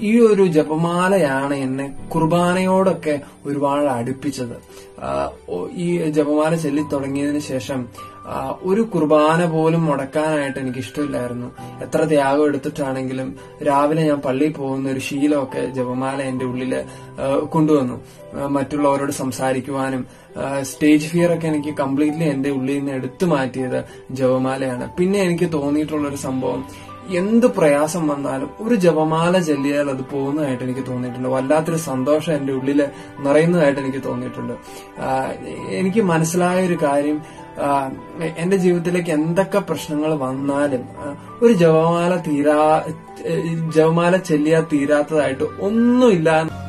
ഈ ഒരു ജപമാലയാണ് എന്നെ കുർബാനയോടൊക്കെ ഒരുപാട് അടുപ്പിച്ചത് ആ, ഓ- ഈ ജപമാല ചൊല്ലി തുടങ്ങിയതിന് ശേഷം ആ, ഒരു കുർബാന പോലും മുടക്കാനായിട്ട് എനിക്ക് ഇഷ്ടമില്ലായിരുന്നു എത്ര ത്യാഗം എടുത്തിട്ടാണെങ്കിലും രാവിലെ ഞാൻ പള്ളിയിൽ പോകുന്ന ഒരു ശീലമൊക്കെ ജപമാല എന്റെ ഉള്ളില് ആ, കൊണ്ടുവന്നു ആ, മറ്റുള്ളവരോട് സംസാരിക്കുവാനും ആ, സ്റ്റേജ് ഫിയർ ഒക്കെ എനിക്ക് കംപ്ലീറ്റ്ലി എന്റെ ഉള്ളിൽ നിന്ന് എടുത്തു മാറ്റിയത് ജപമാലയാണ് പിന്നെ എനിക്ക് തോന്നിയിട്ടുള്ള ഒരു സംഭവം എന്ത് പ്രയാസം വന്നാലും ഒരു ജപമാല ചൊല്ലിയാൽ അത് പോകുന്നതായിട്ട് എനിക്ക് തോന്നിയിട്ടുണ്ട് വല്ലാത്തൊരു സന്തോഷം എന്റെ ഉള്ളിൽ നിറയുന്നതായിട്ട് എനിക്ക് തോന്നിയിട്ടുണ്ട് ആ, എനിക്ക് മനസ്സിലായ ഒരു കാര്യം ആ, എന്റെ ജീവിതത്തിലേക്ക് എന്തൊക്കെ പ്രശ്നങ്ങൾ വന്നാലും ആ, ഒരു ജപമാല തീരാ ജപമാല ചെല്ലിയാൽ തീരാത്തതായിട്ട് ഒന്നുമില്ല